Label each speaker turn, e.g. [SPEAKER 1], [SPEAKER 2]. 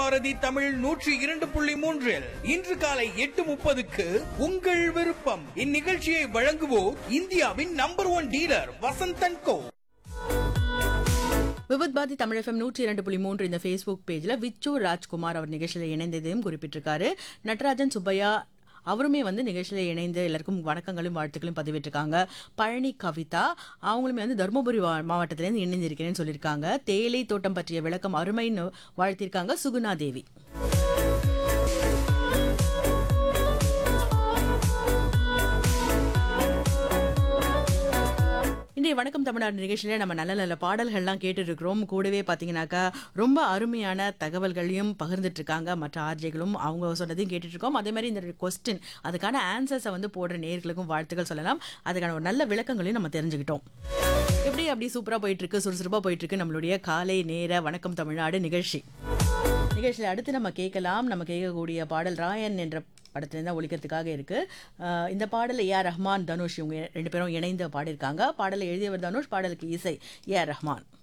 [SPEAKER 1] பாரதி தமிழ் நூற்றி இரண்டு புள்ளி மூன்றில் இன்று காலை எட்டு முப்பதுக்கு உங்கள் விருப்பம் இந்நிகழ்ச்சியை வழங்குவோர் இந்தியாவின் number one dealer Vasanthan co
[SPEAKER 2] விபத் பாதி தமிழ் எஃப்எம் நூற்றி இரண்டு புள்ளி மூன்று இந்த ஃபேஸ்புக் பேஜில் விச்சு ராஜ்குமார் அவர் நிகழ்ச்சியில் இணைந்ததையும் குறிப்பிட்டிருக்காரு நடராஜன் சுப்பையா அவருமே வந்து நிகழ்ச்சியில் இணைந்து எல்லாருக்கும் வணக்கங்களும் வாழ்த்துக்களும் பதிவிட்டிருக்காங்க பழனி கவிதா அவங்களுமே வந்து தருமபுரி வா- மாவட்டத்திலேருந்து இணைந்திருக்கிறேன்னு சொல்லியிருக்காங்க தேயிலை தோட்டம் பற்றிய விளக்கம் அருமைன்னு வாழ்த்தியிருக்காங்க சுகுணா தேவி இன்றைய வணக்கம் தமிழ்நாடு நிகழ்ச்சியில நம்ம நல்ல நல்ல பாடல்கள்லாம் கேட்டுட்டு இருக்கிறோம் கூடவே பார்த்தீங்கன்னாக்கா ரொம்ப அருமையான தகவல்களையும் பகிர்ந்துட்டு இருக்காங்க மற்ற ஆர்ஜைகளும் அவங்க சொன்னதையும் கேட்டுட்டு இருக்கோம் அதே மாதிரி இந்த கொஸ்டின் அதுக்கான ஆன்சர்ஸை வந்து போடுற நேர்களுக்கும் வாழ்த்துக்கள் சொல்லலாம் அதுக்கான ஒரு நல்ல விளக்கங்களையும் நம்ம தெரிஞ்சுக்கிட்டோம் எப்படி அப்படி சூப்பராக போயிட்டு இருக்கு சுறுசுறுப்பாக போயிட்டு இருக்கு நம்மளுடைய காலை நேர வணக்கம் தமிழ்நாடு நிகழ்ச்சி நிகழ்ச்சியில் அடுத்து நம்ம கேட்கலாம் நம்ம கேட்கக்கூடிய பாடல் ராயன் என்ற படத்துலேருந்து தான் ஒழிக்கிறதுக்காக இருக்கு அஹ் இந்த பாடலை ஏஆர் ரஹ்மான் தனுஷ் இவங்க ரெண்டு பேரும் இணைந்து பாடியிருக்காங்க பாடலை எழுதியவர் தனுஷ் பாடலுக்கு இசை ஏஆர் ரஹ்மான்